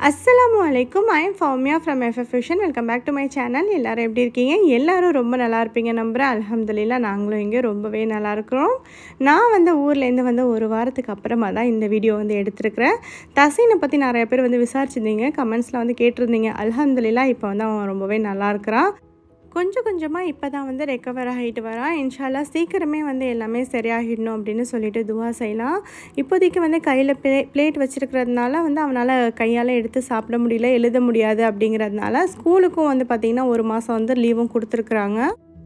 அஸ்ஸலாமு அலைக்கும் I am Fowmiya from FF Fusion welcome back to my channel எல்லாரும் எப்படி இருக்கீங்க எல்லாரும் ரொம்ப நல்லா இருப்பீங்க நம்புகிறேன் அல்ஹம்துலில்லாஹ் நாங்களும் இங்கே ரொம்பவே நல்லா இருக்கிறோம் நான் வந்து ஊர்லேருந்து வந்து ஒரு வாரத்துக்கு அப்புறமா தான் இந்த வீடியோ வந்து எடுத்திருக்கிறேன் தசீனை பற்றி நிறைய பேர் வந்து விசாரிச்சிருந்தீங்க கமெண்ட்ஸில் வந்து கேட்டிருந்தீங்க அல்ஹம்துலில்லாஹ் இப்போ வந்து அவன் ரொம்பவே நல்லா இருக்கிறான் கொஞ்சம் கொஞ்சமாக இப்போ தான் வந்து ரெக்கவர் ஆகிட்டு வரான் இன்ஷால்லா சீக்கிரமே வந்து எல்லாமே சரியாகிடணும் அப்படின்னு சொல்லிட்டு துவா செய்யலாம் இப்போதைக்கு வந்து கையில் ப்ளே பிளேட் வச்சுருக்கிறதுனால வந்து அவனால் கையால் எடுத்து சாப்பிட முடியல எழுத முடியாது அப்படிங்கிறதுனால ஸ்கூலுக்கும் வந்து பார்த்திங்கன்னா ஒரு மாதம் வந்து லீவும் கொடுத்துருக்குறாங்க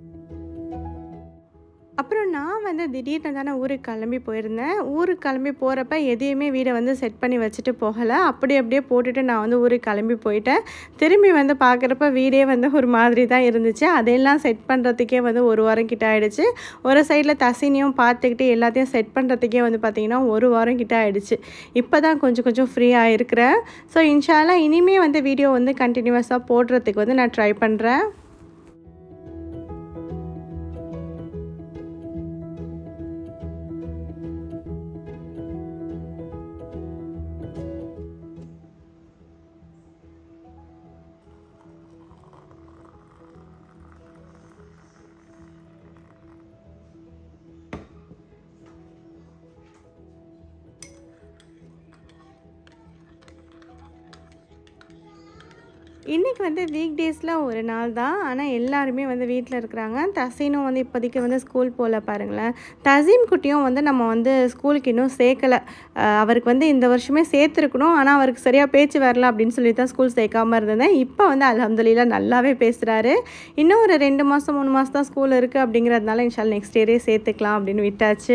அப்புறம் நான் வந்து திடீர்னு தானே ஊருக்கு கிளம்பி போயிருந்தேன் ஊருக்கு கிளம்பி போகிறப்ப எதையுமே வீடை வந்து செட் பண்ணி வச்சுட்டு போகலை அப்படி அப்படியே போட்டுட்டு நான் வந்து ஊருக்கு கிளம்பி போயிட்டேன் திரும்பி வந்து பார்க்குறப்ப வீடே வந்து ஒரு மாதிரி தான் இருந்துச்சு அதையெல்லாம் செட் பண்ணுறதுக்கே வந்து ஒரு வாரம் கிட்ட ஆகிடுச்சு ஒரு சைடில் தசினியும் பார்த்துக்கிட்டு எல்லாத்தையும் செட் பண்ணுறதுக்கே வந்து பார்த்திங்கன்னா ஒரு வாரம் கிட்ட ஆகிடுச்சு இப்போ தான் கொஞ்சம் கொஞ்சம் ஃப்ரீயாக இருக்கிறேன் ஸோ இன்ஷால்லா இனிமே வந்து வீடியோ வந்து கண்டினியூஸாக போடுறதுக்கு வந்து நான் ட்ரை பண்ணுறேன் இன்றைக்கி வந்து வீக் டேஸில் ஒரு நாள் தான் ஆனால் எல்லாருமே வந்து வீட்டில் இருக்கிறாங்க தசீனும் வந்து இப்போதைக்கு வந்து ஸ்கூல் போகல பாருங்களேன் தசீம் குட்டியும் வந்து நம்ம வந்து ஸ்கூலுக்கு இன்னும் சேர்க்கலை அவருக்கு வந்து இந்த வருஷமே சேர்த்துருக்கணும் ஆனால் அவருக்கு சரியாக பேச்சு வரல அப்படின்னு சொல்லி தான் ஸ்கூல் சேர்க்காமல் இருந்தேன் இப்போ வந்து அலமதுல்லா நல்லாவே பேசுகிறாரு இன்னும் ஒரு ரெண்டு மாதம் மூணு மாதம் தான் ஸ்கூல் இருக்குது அப்படிங்கிறதுனால இன்ஷால் நெக்ஸ்ட் இயரே சேர்த்துக்கலாம் அப்படின்னு விட்டாச்சு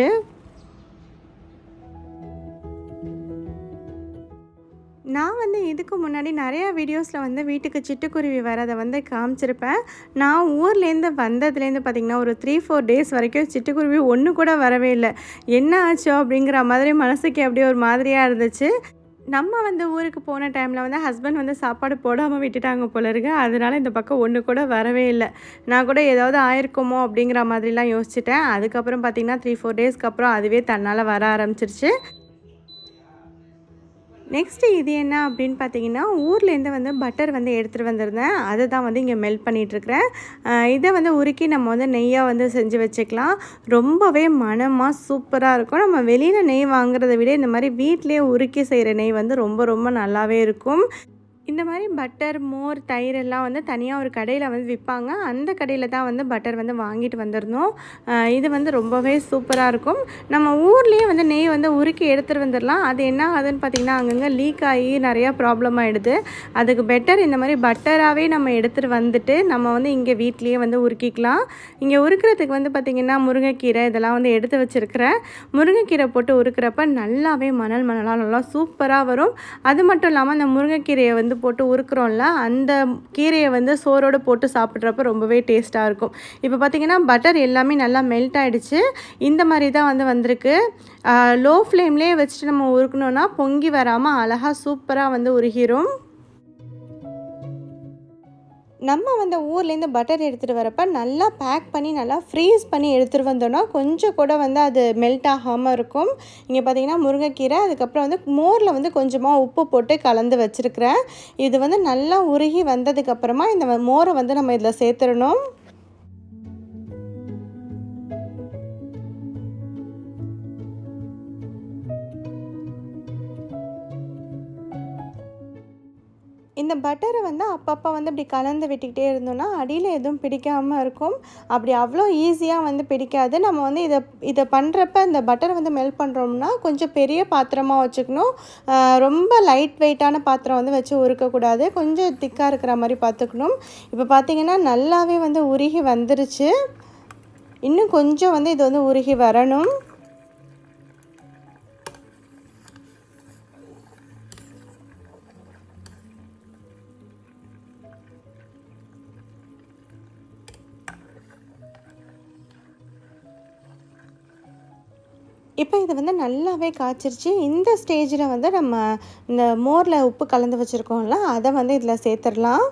நான் வந்து இதுக்கு முன்னாடி நிறையா வீடியோஸில் வந்து வீட்டுக்கு சிட்டுக்குருவி வரதை வந்து காமிச்சிருப்பேன் நான் ஊர்லேருந்து வந்ததுலேருந்து பார்த்திங்கன்னா ஒரு த்ரீ ஃபோர் டேஸ் வரைக்கும் சிட்டுக்குருவி ஒன்று கூட வரவே இல்லை என்ன ஆச்சோ அப்படிங்கிற மாதிரி மனசுக்கு அப்படியே ஒரு மாதிரியாக இருந்துச்சு நம்ம வந்து ஊருக்கு போன டைமில் வந்து ஹஸ்பண்ட் வந்து சாப்பாடு போடாமல் விட்டுட்டாங்க போல இருக்கு அதனால இந்த பக்கம் ஒன்று கூட வரவே இல்லை நான் கூட ஏதாவது ஆயிருக்குமோ அப்படிங்கிற மாதிரிலாம் யோசிச்சுட்டேன் அதுக்கப்புறம் பார்த்திங்கன்னா த்ரீ ஃபோர் டேஸ்க்கு அப்புறம் அதுவே தன்னால் வர ஆரம்பிச்சிருச்சு நெக்ஸ்ட்டு இது என்ன அப்படின்னு பார்த்தீங்கன்னா ஊர்லேருந்து வந்து பட்டர் வந்து எடுத்துகிட்டு வந்திருந்தேன் அதை தான் வந்து இங்கே மெல்ட் பண்ணிகிட்ருக்கிறேன் இதை வந்து உருக்கி நம்ம வந்து நெய்யாக வந்து செஞ்சு வச்சுக்கலாம் ரொம்பவே மனமாக சூப்பராக இருக்கும் நம்ம வெளியில் நெய் வாங்குறத விட இந்த மாதிரி வீட்டிலே உருக்கி செய்கிற நெய் வந்து ரொம்ப ரொம்ப நல்லாவே இருக்கும் இந்த மாதிரி பட்டர் மோர் தயிர் எல்லாம் வந்து தனியாக ஒரு கடையில் வந்து விற்பாங்க அந்த கடையில் தான் வந்து பட்டர் வந்து வாங்கிட்டு வந்திருந்தோம் இது வந்து ரொம்பவே சூப்பராக இருக்கும் நம்ம ஊர்லேயே வந்து நெய் வந்து உருக்கி எடுத்துகிட்டு வந்துடலாம் அது என்ன ஆகுதுன்னு பார்த்திங்கன்னா அங்கங்கே லீக் ஆகி நிறையா ப்ராப்ளம் ஆகிடுது அதுக்கு பெட்டர் இந்த மாதிரி பட்டராகவே நம்ம எடுத்துகிட்டு வந்துட்டு நம்ம வந்து இங்கே வீட்லேயே வந்து உருக்கிக்கலாம் இங்கே உருக்கிறதுக்கு வந்து பார்த்திங்கன்னா முருங்கைக்கீரை இதெல்லாம் வந்து எடுத்து வச்சுருக்கிறேன் முருங்கைக்கீரை போட்டு உருக்கிறப்ப நல்லாவே மணல் மணலாக நல்லா சூப்பராக வரும் அது மட்டும் இல்லாமல் அந்த முருங்கைக்கீரையை வந்து போட்டு உருக்குறோம்ல அந்த கீரையை வந்து சோறோடு போட்டு சாப்பிட்றப்ப ரொம்பவே டேஸ்ட்டாக இருக்கும் இப்போ பார்த்திங்கன்னா பட்டர் எல்லாமே நல்லா மெல்ட் ஆகிடுச்சு இந்த மாதிரி தான் வந்து வந்திருக்கு லோ ஃப்ளேம்லேயே வச்சுட்டு நம்ம உருக்கணுன்னா பொங்கி வராமல் அழகாக சூப்பராக வந்து உருகிரும் நம்ம வந்து ஊர்லேருந்து பட்டர் எடுத்துகிட்டு வரப்போ நல்லா பேக் பண்ணி நல்லா ஃப்ரீஸ் பண்ணி எடுத்துகிட்டு வந்தோன்னா கொஞ்சம் கூட வந்து அது மெல்ட் ஆகாமல் இருக்கும் இங்கே பார்த்தீங்கன்னா முருங்கைக்கீரை அதுக்கப்புறம் வந்து மோரில் வந்து கொஞ்சமாக உப்பு போட்டு கலந்து வச்சுருக்கிறேன் இது வந்து நல்லா உருகி வந்ததுக்கப்புறமா இந்த மோரை வந்து நம்ம இதில் சேர்த்துடணும் இந்த பட்டரை வந்து அப்பப்போ வந்து இப்படி கலந்து விட்டுக்கிட்டே இருந்தோம்னா அடியில் எதுவும் பிடிக்காமல் இருக்கும் அப்படி அவ்வளோ ஈஸியாக வந்து பிடிக்காது நம்ம வந்து இதை இதை பண்ணுறப்ப இந்த பட்டரை வந்து மெல்ட் பண்ணுறோம்னா கொஞ்சம் பெரிய பாத்திரமாக வச்சுக்கணும் ரொம்ப லைட் வெயிட்டான பாத்திரம் வந்து வச்சு உருக்கக்கூடாது கொஞ்சம் திக்காக இருக்கிற மாதிரி பார்த்துக்கணும் இப்போ பார்த்திங்கன்னா நல்லாவே வந்து உருகி வந்துருச்சு இன்னும் கொஞ்சம் வந்து இது வந்து உருகி வரணும் இப்போ இது வந்து நல்லாவே காய்ச்சிருச்சு இந்த ஸ்டேஜில் வந்து நம்ம இந்த மோரில் உப்பு கலந்து வச்சுருக்கோம்ல அதை வந்து இதில் சேர்த்துடலாம்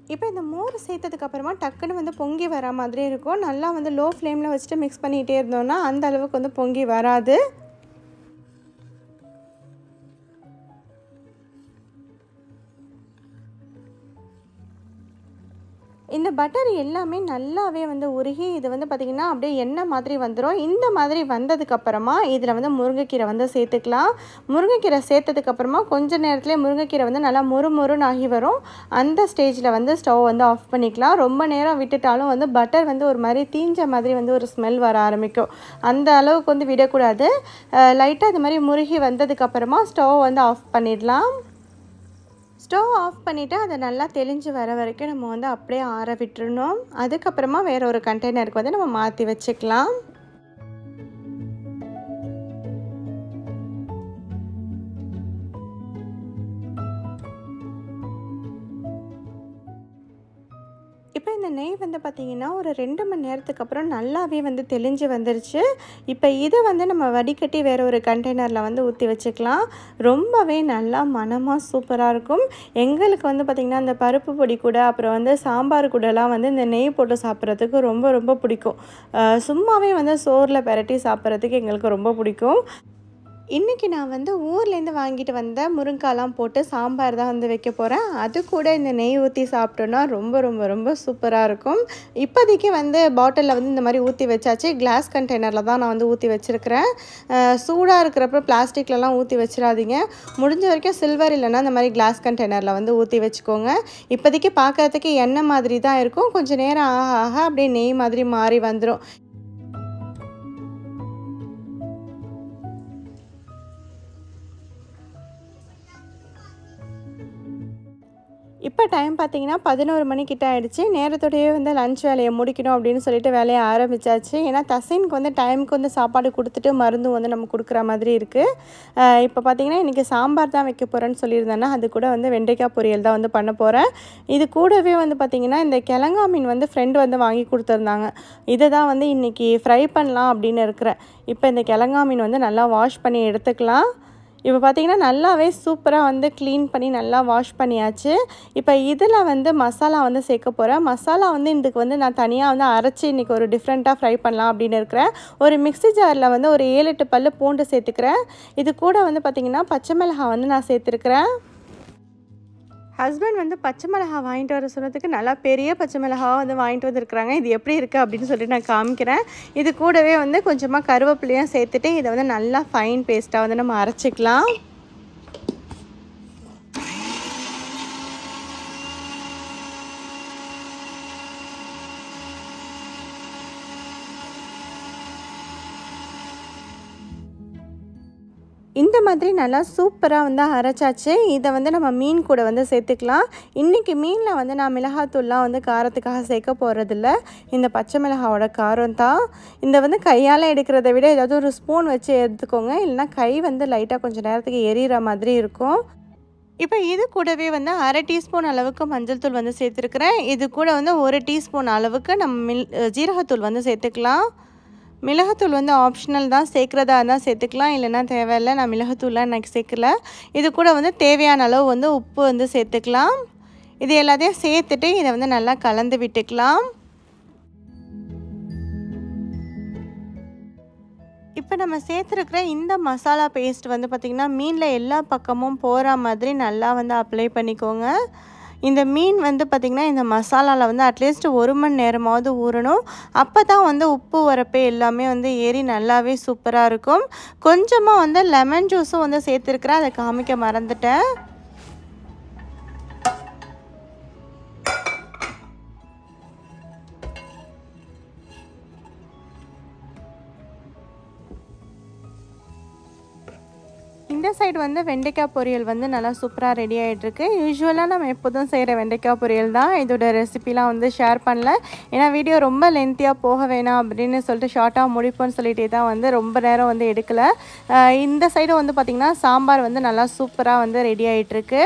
இப்போ இந்த மோர் சேர்த்ததுக்கு அப்புறமா டக்குன்னு வந்து பொங்கி வர மாதிரி இருக்கும் நல்லா வந்து லோ ஃப்ளேமில் வச்சுட்டு மிக்ஸ் பண்ணிகிட்டே இருந்தோம்னா அந்த அளவுக்கு வந்து பொங்கி வராது இந்த பட்டர் எல்லாமே நல்லாவே வந்து உருகி இது வந்து பார்த்திங்கன்னா அப்படியே எண்ணெய் மாதிரி வந்துடும் இந்த மாதிரி வந்ததுக்கப்புறமா இதில் வந்து முருங்கைக்கீரை வந்து சேர்த்துக்கலாம் முருங்கைக்கீரை சேர்த்ததுக்கப்புறமா கொஞ்ச நேரத்துலேயே முருங்கைக்கீரை வந்து நல்லா முறு முறுன்னு ஆகி வரும் அந்த ஸ்டேஜில் வந்து ஸ்டவ் வந்து ஆஃப் பண்ணிக்கலாம் ரொம்ப நேரம் விட்டுட்டாலும் வந்து பட்டர் வந்து ஒரு மாதிரி தீஞ்ச மாதிரி வந்து ஒரு ஸ்மெல் வர ஆரம்பிக்கும் அந்த அளவுக்கு வந்து விடக்கூடாது லைட்டாக இது மாதிரி முருகி வந்ததுக்கப்புறமா ஸ்டவ் வந்து ஆஃப் பண்ணிடலாம் ஸ்டவ் ஆஃப் பண்ணிவிட்டு அதை நல்லா தெளிஞ்சு வர வரைக்கும் நம்ம வந்து அப்படியே ஆற விட்டுறணும் அதுக்கப்புறமா வேற ஒரு கண்டெய்னருக்கு வந்து நம்ம மாற்றி வச்சுக்கலாம் இப்போ இந்த நெய் வந்து பார்த்திங்கன்னா ஒரு ரெண்டு மணி நேரத்துக்கு அப்புறம் நல்லாவே வந்து தெளிஞ்சு வந்துருச்சு இப்போ இதை வந்து நம்ம வடிகட்டி வேறு ஒரு கண்டெய்னரில் வந்து ஊற்றி வச்சுக்கலாம் ரொம்பவே நல்லா மனமாக சூப்பராக இருக்கும் எங்களுக்கு வந்து பார்த்திங்கன்னா இந்த பருப்பு பொடி கூட அப்புறம் வந்து சாம்பார் கூடலாம் வந்து இந்த நெய் போட்டு சாப்பிட்றதுக்கு ரொம்ப ரொம்ப பிடிக்கும் சும்மாவே வந்து சோறில் பெரட்டி சாப்பிட்றதுக்கு எங்களுக்கு ரொம்ப பிடிக்கும் இன்றைக்கி நான் வந்து ஊர்லேருந்து வாங்கிட்டு வந்த முருங்காலாம் போட்டு சாம்பார் தான் வந்து வைக்க போகிறேன் அது கூட இந்த நெய் ஊற்றி சாப்பிட்டோன்னா ரொம்ப ரொம்ப ரொம்ப சூப்பராக இருக்கும் இப்போதைக்கு வந்து பாட்டிலில் வந்து இந்த மாதிரி ஊற்றி வச்சாச்சு கிளாஸ் கண்டெய்னரில் தான் நான் வந்து ஊற்றி வச்சுருக்கிறேன் சூடாக இருக்கிறப்ப பிளாஸ்டிக்லலாம் ஊற்றி வச்சிடாதீங்க முடிஞ்ச வரைக்கும் சில்வர் இல்லைன்னா இந்த மாதிரி கிளாஸ் கண்டெய்னரில் வந்து ஊற்றி வச்சுக்கோங்க இப்போதைக்கு பார்க்குறதுக்கு எண்ணெய் மாதிரி தான் இருக்கும் கொஞ்சம் நேரம் ஆக ஆக அப்படியே நெய் மாதிரி மாறி வந்துடும் இப்போ டைம் பார்த்தீங்கன்னா பதினோரு மணிக்கிட்ட ஆகிடுச்சு நேரத்தோடையே வந்து லஞ்ச் வேலையை முடிக்கணும் அப்படின்னு சொல்லிட்டு வேலையை ஆரம்பித்தாச்சு ஏன்னா தசைனுக்கு வந்து டைமுக்கு வந்து சாப்பாடு கொடுத்துட்டு மருந்தும் வந்து நம்ம கொடுக்குற மாதிரி இருக்குது இப்போ பார்த்தீங்கன்னா இன்றைக்கி சாம்பார் தான் வைக்க போகிறேன்னு சொல்லியிருந்தேன்னா அது கூட வந்து வெண்டைக்காய் பொரியல் தான் வந்து பண்ண போகிறேன் இது கூடவே வந்து பார்த்திங்கன்னா இந்த கிழங்கா மீன் வந்து ஃப்ரெண்டு வந்து வாங்கி கொடுத்துருந்தாங்க இதை தான் வந்து இன்றைக்கி ஃப்ரை பண்ணலாம் அப்படின்னு இருக்கிறேன் இப்போ இந்த கிழங்கா மீன் வந்து நல்லா வாஷ் பண்ணி எடுத்துக்கலாம் இப்போ பார்த்திங்கன்னா நல்லாவே சூப்பராக வந்து க்ளீன் பண்ணி நல்லா வாஷ் பண்ணியாச்சு இப்போ இதில் வந்து மசாலா வந்து சேர்க்க போகிறேன் மசாலா வந்து இதுக்கு வந்து நான் தனியாக வந்து அரைச்சி இன்றைக்கி ஒரு டிஃப்ரெண்ட்டாக ஃப்ரை பண்ணலாம் அப்படின்னு இருக்கிறேன் ஒரு மிக்ஸி ஜாரில் வந்து ஒரு ஏழு எட்டு பல்லு பூண்டு சேர்த்துக்கிறேன் இது கூட வந்து பார்த்திங்கன்னா பச்சை மிளகாய் வந்து நான் சேர்த்துருக்குறேன் ஹஸ்பண்ட் வந்து பச்சை மிளகா வாங்கிட்டு வர சொன்னதுக்கு நல்லா பெரிய பச்சை மிளகாவை வந்து வாங்கிட்டு வந்துருக்குறாங்க இது எப்படி இருக்குது அப்படின்னு சொல்லிட்டு நான் காமிக்கிறேன் இது கூடவே வந்து கொஞ்சமாக கருவேப்பிலையும் சேர்த்துட்டு இதை வந்து நல்லா ஃபைன் பேஸ்ட்டாக வந்து நம்ம அரைச்சிக்கலாம் இந்த மாதிரி நல்லா சூப்பராக வந்து அரைச்சாச்சு இதை வந்து நம்ம மீன் கூட வந்து சேர்த்துக்கலாம் இன்றைக்கி மீனில் வந்து நான் மிளகாத்தூள்லாம் வந்து காரத்துக்காக சேர்க்க போகிறதில்ல இந்த பச்சை மிளகாவோட காரம் தான் இந்த வந்து கையால் எடுக்கிறத விட ஏதாவது ஒரு ஸ்பூன் வச்சு எடுத்துக்கோங்க இல்லைனா கை வந்து லைட்டாக கொஞ்சம் நேரத்துக்கு எரியிற மாதிரி இருக்கும் இப்போ இது கூடவே வந்து அரை டீஸ்பூன் அளவுக்கு மஞ்சள் தூள் வந்து சேர்த்துருக்குறேன் இது கூட வந்து ஒரு டீஸ்பூன் அளவுக்கு நம்ம மில் ஜீரகத்தூள் வந்து சேர்த்துக்கலாம் மிளகுத்தூள் வந்து ஆப்ஷனல் தான் சேர்க்குறதா இருந்தால் சேர்த்துக்கலாம் இல்லைன்னா தேவையில்லை நான் மிளகுத்தூள்லாம் எனக்கு சேர்க்கல இது கூட வந்து தேவையான அளவு வந்து உப்பு வந்து சேர்த்துக்கலாம் இது எல்லாத்தையும் சேர்த்துட்டு இதை வந்து நல்லா கலந்து விட்டுக்கலாம் இப்போ நம்ம சேர்த்துருக்கிற இந்த மசாலா பேஸ்ட் வந்து பார்த்திங்கன்னா மீனில் எல்லா பக்கமும் போகிற மாதிரி நல்லா வந்து அப்ளை பண்ணிக்கோங்க இந்த மீன் வந்து பார்த்திங்கன்னா இந்த மசாலாவில் வந்து அட்லீஸ்ட் ஒரு மணி நேரமாவது ஊறணும் அப்போ தான் வந்து உப்பு உரப்பு எல்லாமே வந்து ஏறி நல்லாவே சூப்பராக இருக்கும் கொஞ்சமாக வந்து லெமன் ஜூஸும் வந்து சேர்த்துருக்குறேன் அதை காமிக்க மறந்துட்டேன் இந்த சைடு வந்து வெண்டைக்காய் பொரியல் வந்து நல்லா சூப்பராக ரெடி ஆகிட்டுருக்கு யூஸ்வலாக நம்ம எப்போதும் செய்கிற வெண்டைக்காய் பொரியல் தான் இதோட ரெசிபிலாம் வந்து ஷேர் பண்ணல ஏன்னா வீடியோ ரொம்ப லென்த்தியாக போக வேணாம் அப்படின்னு சொல்லிட்டு ஷார்ட்டாக முடிப்போம்னு சொல்லிட்டு தான் வந்து ரொம்ப நேரம் வந்து எடுக்கலை இந்த சைடு வந்து பார்த்திங்கன்னா சாம்பார் வந்து நல்லா சூப்பராக வந்து ரெடி ஆகிட்டுருக்கு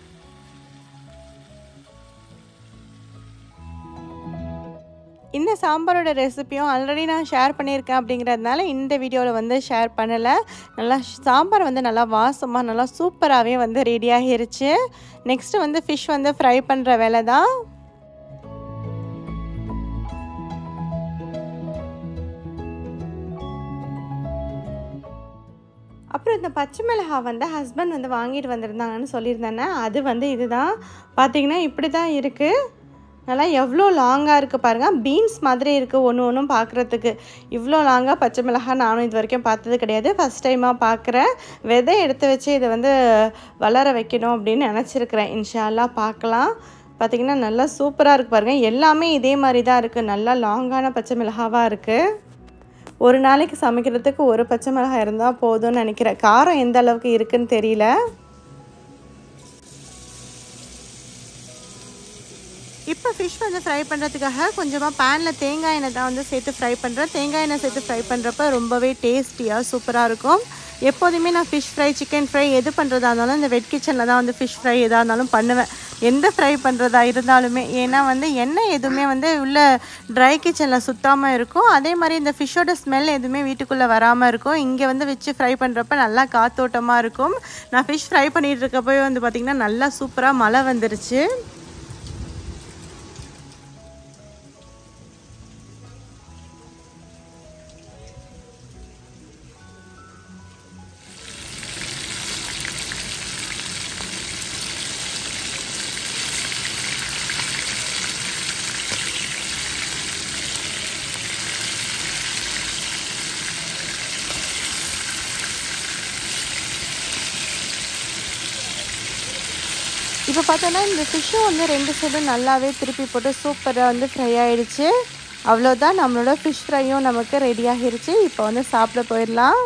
இந்த சாம்பாரோட ரெசிப்பியும் ஆல்ரெடி நான் ஷேர் பண்ணியிருக்கேன் அப்படிங்கிறதுனால இந்த வீடியோவில் வந்து ஷேர் பண்ணலை நல்லா சாம்பார் வந்து நல்லா வாசமாக நல்லா சூப்பராகவே வந்து ரெடி ஆகிருச்சு நெக்ஸ்ட்டு வந்து ஃபிஷ் வந்து ஃப்ரை பண்ணுற வேலை தான் அப்புறம் இந்த பச்சை மிளகாய் வந்து ஹஸ்பண்ட் வந்து வாங்கிட்டு வந்திருந்தாங்கன்னு சொல்லியிருந்தேனே அது வந்து இதுதான் பார்த்தீங்கன்னா இப்படி தான் இருக்குது நல்லா எவ்வளோ லாங்காக இருக்குது பாருங்கள் பீன்ஸ் மாதிரி இருக்குது ஒன்று ஒன்றும் பார்க்குறதுக்கு இவ்வளோ லாங்காக பச்சை மிளகாய் நானும் இது வரைக்கும் பார்த்தது கிடையாது ஃபஸ்ட் டைமாக பார்க்குறேன் விதை எடுத்து வச்சு இதை வந்து வளர வைக்கணும் அப்படின்னு நினச்சிருக்கிறேன் இன்ஷால்லா பார்க்கலாம் பார்த்திங்கன்னா நல்லா சூப்பராக இருக்குது பாருங்கள் எல்லாமே இதே மாதிரி தான் இருக்குது நல்லா லாங்கான பச்சை மிளகாவாக இருக்குது ஒரு நாளைக்கு சமைக்கிறதுக்கு ஒரு பச்சை மிளகாய் இருந்தால் போதும்னு நினைக்கிறேன் காரம் எந்த அளவுக்கு இருக்குன்னு தெரியல இப்போ ஃபிஷ் வந்து ஃப்ரை பண்ணுறதுக்காக கொஞ்சமாக பேனில் தேங்காய் எண்ணெய் தான் வந்து சேர்த்து ஃப்ரை பண்ணுறேன் தேங்காய் எண்ணெய் சேர்த்து ஃப்ரை பண்ணுறப்ப ரொம்பவே டேஸ்டியாக சூப்பராக இருக்கும் எப்போதுமே நான் ஃபிஷ் ஃப்ரை சிக்கன் ஃப்ரை எது பண்ணுறதா இருந்தாலும் இந்த வெட் கிச்சனில் தான் வந்து ஃபிஷ் ஃப்ரை எதாக இருந்தாலும் பண்ணுவேன் எந்த ஃப்ரை பண்ணுறதா இருந்தாலுமே ஏன்னா வந்து எண்ணெய் எதுவுமே வந்து உள்ள ட்ரை கிச்சனில் சுத்தாமல் இருக்கும் அதே மாதிரி இந்த ஃபிஷ்ஷோட ஸ்மெல் எதுவுமே வீட்டுக்குள்ளே வராமல் இருக்கும் இங்கே வந்து வச்சு ஃப்ரை பண்ணுறப்ப நல்லா காத்தோட்டமாக இருக்கும் நான் ஃபிஷ் ஃப்ரை பண்ணிகிட்டு இருக்கப்போ வந்து பார்த்திங்கன்னா நல்லா சூப்பராக மழை வந்துருச்சு இப்போ பார்த்தோன்னா இந்த ஃபிஷ்ஷும் வந்து ரெண்டு சைடும் நல்லாவே திருப்பி போட்டு சூப்பராக வந்து ஃப்ரை ஆகிடுச்சு அவ்வளோதான் நம்மளோட ஃபிஷ் ஃப்ரையும் நமக்கு ரெடி ஆகிருச்சு இப்போ வந்து சாப்பிட போயிடலாம்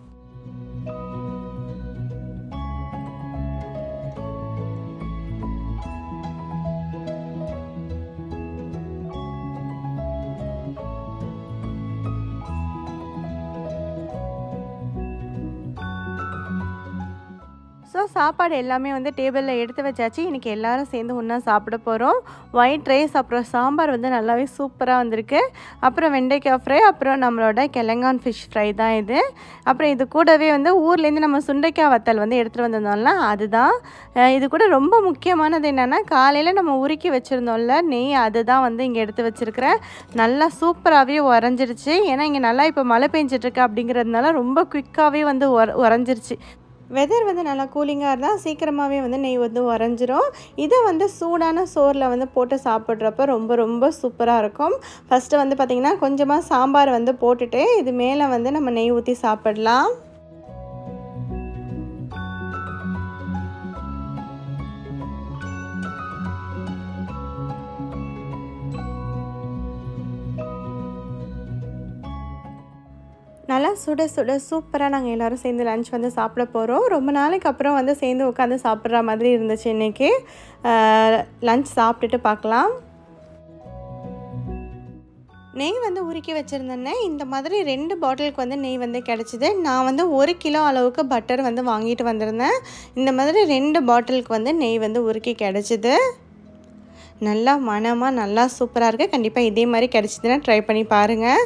ஸோ சாப்பாடு எல்லாமே வந்து டேபிளில் எடுத்து வச்சாச்சு இன்றைக்கி எல்லாரும் சேர்ந்து ஒன்றா சாப்பிட போகிறோம் ஒயிட் ரைஸ் அப்புறம் சாம்பார் வந்து நல்லாவே சூப்பராக வந்திருக்கு அப்புறம் வெண்டைக்காய் ஃப்ரை அப்புறம் நம்மளோட கிழங்கான் ஃபிஷ் ஃப்ரை தான் இது அப்புறம் இது கூடவே வந்து ஊர்லேருந்து நம்ம சுண்டைக்காய் வத்தல் வந்து எடுத்துகிட்டு வந்திருந்தோம்ல அதுதான் அஹ் இது கூட ரொம்ப முக்கியமானது என்னென்னா காலையில் நம்ம உருக்கி வச்சுருந்தோம்ல நெய் அதுதான் வந்து இங்கே எடுத்து வச்சுருக்கிறேன் நல்லா சூப்பராகவே உறைஞ்சிருச்சு ஏன்னா இங்கே நல்லா இப்போ மழை பெஞ்சிட்ருக்கு அப்படிங்கிறதுனால ரொம்ப குயிக்காகவே வந்து உர உறைஞ்சிருச்சு வெதர் வந்து நல்லா கூலிங்காக இருந்தால் சீக்கிரமாகவே வந்து நெய் வந்து உறைஞ்சிரும் இதை வந்து சூடான சோறில் வந்து போட்டு சாப்பிட்றப்ப ரொம்ப ரொம்ப சூப்பராக இருக்கும் ஃபஸ்ட்டு வந்து பார்த்திங்கன்னா கொஞ்சமாக சாம்பார் வந்து போட்டுட்டு இது மேலே வந்து நம்ம நெய் ஊற்றி சாப்பிடலாம் நல்லா சுட சுட சூப்பராக நாங்கள் எல்லோரும் சேர்ந்து லன்ச் வந்து சாப்பிட போகிறோம் ரொம்ப நாளைக்கு அப்புறம் வந்து சேர்ந்து உட்காந்து சாப்பிட்ற மாதிரி இருந்துச்சு இன்றைக்கி லன்ச் சாப்பிட்டுட்டு பார்க்கலாம் நெய் வந்து உருக்கி வச்சுருந்தேன்னே இந்த மாதிரி ரெண்டு பாட்டிலுக்கு வந்து நெய் வந்து கிடச்சிது நான் வந்து ஒரு கிலோ அளவுக்கு பட்டர் வந்து வாங்கிட்டு வந்திருந்தேன் இந்த மாதிரி ரெண்டு பாட்டிலுக்கு வந்து நெய் வந்து உருக்கி கிடச்சிது நல்லா மனமாக நல்லா சூப்பராக இருக்குது கண்டிப்பாக இதே மாதிரி கிடச்சிதுன்னா ட்ரை பண்ணி பாருங்கள்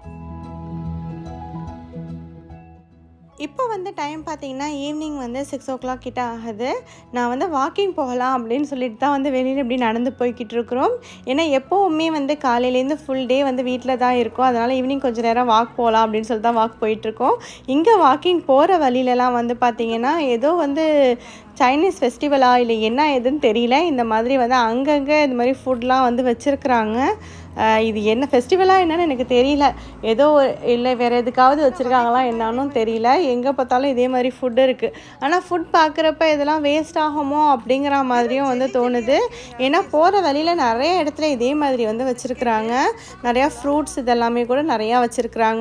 இப்போ வந்து டைம் பார்த்தீங்கன்னா ஈவினிங் வந்து சிக்ஸ் ஓ கிளாக் கிட்ட ஆகுது நான் வந்து வாக்கிங் போகலாம் அப்படின்னு சொல்லிட்டு தான் வந்து வெளியில் இப்படி நடந்து போய்கிட்டு இருக்கிறோம் ஏன்னா எப்போவுமே வந்து காலையிலேருந்து ஃபுல் டே வந்து வீட்டில் தான் இருக்கோம் அதனால் ஈவினிங் கொஞ்சம் நேரம் வாக் போகலாம் அப்படின்னு சொல்லி தான் வாக் போயிட்டுருக்கோம் இங்கே வாக்கிங் போகிற வழியிலலாம் வந்து பார்த்திங்கன்னா ஏதோ வந்து சைனீஸ் ஃபெஸ்டிவலா இல்லை என்ன ஏதுன்னு தெரியல இந்த மாதிரி வந்து அங்கங்கே இந்த மாதிரி ஃபுட்லாம் வந்து வச்சுருக்குறாங்க இது என்ன ஃபெஸ்டிவலாக என்னன்னு எனக்கு தெரியல ஏதோ இல்லை வேறு எதுக்காவது வச்சுருக்காங்களா என்னான்னு தெரியல எங்கே பார்த்தாலும் இதே மாதிரி ஃபுட் இருக்குது ஆனால் ஃபுட் பார்க்குறப்ப இதெல்லாம் வேஸ்ட் ஆகுமோ அப்படிங்கிற மாதிரியும் வந்து தோணுது ஏன்னா போகிற வழியில் நிறைய இடத்துல இதே மாதிரி வந்து வச்சுருக்குறாங்க நிறையா ஃப்ரூட்ஸ் இதெல்லாமே கூட நிறையா வச்சுருக்குறாங்க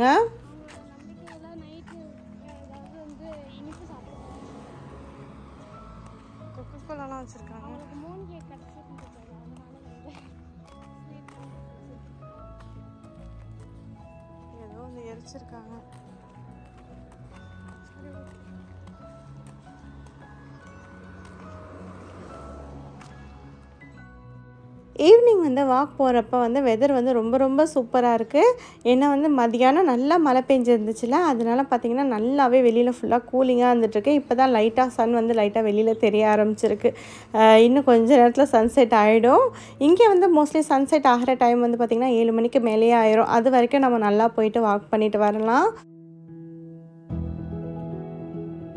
கொக்கோலாம் வச்சுருக்காங்க அவங்களுக்கு மூணு கேக் கிடச்சிருந்துச்சு அதனால வந்து ஏதோ வந்து எரிச்சிருக்காங்க ஈவினிங் வந்து வாக் போகிறப்ப வந்து வெதர் வந்து ரொம்ப ரொம்ப சூப்பராக இருக்குது ஏன்னா வந்து மதியானம் நல்லா மழை பெஞ்சிருந்துச்சுல அதனால பார்த்திங்கன்னா நல்லாவே வெளியில் ஃபுல்லாக கூலிங்காக இருந்துகிட்ருக்கு இப்போ தான் லைட்டாக சன் வந்து லைட்டாக வெளியில் தெரிய ஆரம்பிச்சிருக்கு அஹ் இன்னும் கொஞ்ச நேரத்தில் சன்செட் ஆகிடும் இங்கே வந்து மோஸ்ட்லி சன்செட் ஆகிற டைம் வந்து பார்த்திங்கன்னா ஏழு மணிக்கு மேலேயே ஆயிரும் அது வரைக்கும் நம்ம நல்லா போயிட்டு வாக் பண்ணிட்டு வரலாம்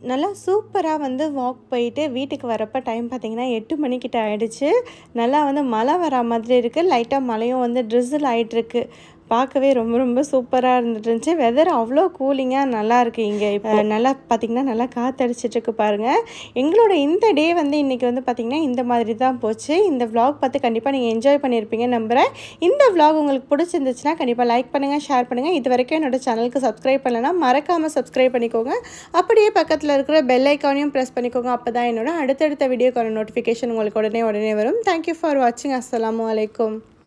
நல்லா சூப்பராக வந்து வாக் போயிட்டு வீட்டுக்கு வரப்போ டைம் பார்த்திங்கன்னா எட்டு மணிக்கிட்ட ஆயிடுச்சு நல்லா வந்து மழை வரா மாதிரி இருக்குது லைட்டாக மழையும் வந்து ட்ரிசில் ஆகிட்டுருக்கு பார்க்கவே ரொம்ப ரொம்ப சூப்பராக இருந்துட்டு இருந்துச்சு வெதர் அவ்வளோ கூலிங்காக நல்லா இருக்குது இங்கே இப்போ நல்லா பார்த்திங்கன்னா நல்லா காற்றடிச்சிட்ருக்கு பாருங்கள் எங்களோட இந்த டே வந்து இன்றைக்கி வந்து பார்த்திங்கன்னா இந்த மாதிரி தான் போச்சு இந்த vlog பார்த்து கண்டிப்பாக நீங்கள் என்ஜாய் பண்ணியிருப்பீங்க நம்புகிறேன் இந்த vlog உங்களுக்கு பிடிச்சிருந்துச்சுன்னா கண்டிப்பாக லைக் பண்ணுங்கள் ஷேர் பண்ணுங்கள் இது வரைக்கும் என்னோட சேனலுக்கு சப்ஸ்கிரைப் பண்ணலைன்னா மறக்காமல் சப்ஸ்கிரைப் பண்ணிக்கோங்க அப்படியே பக்கத்தில் இருக்கிற பெல் ஐக்கானையும் ப்ரெஸ் பண்ணிக்கோங்க அப்போ தான் என்னோட அடுத்தடுத்த வீடியோக்கான நோட்டிஃபிகேஷன் உங்களுக்கு உடனே உடனே வரும் தேங்க்யூ ஃபார் வாட்சிங் அஸ்ஸலாமு அலைக்கும்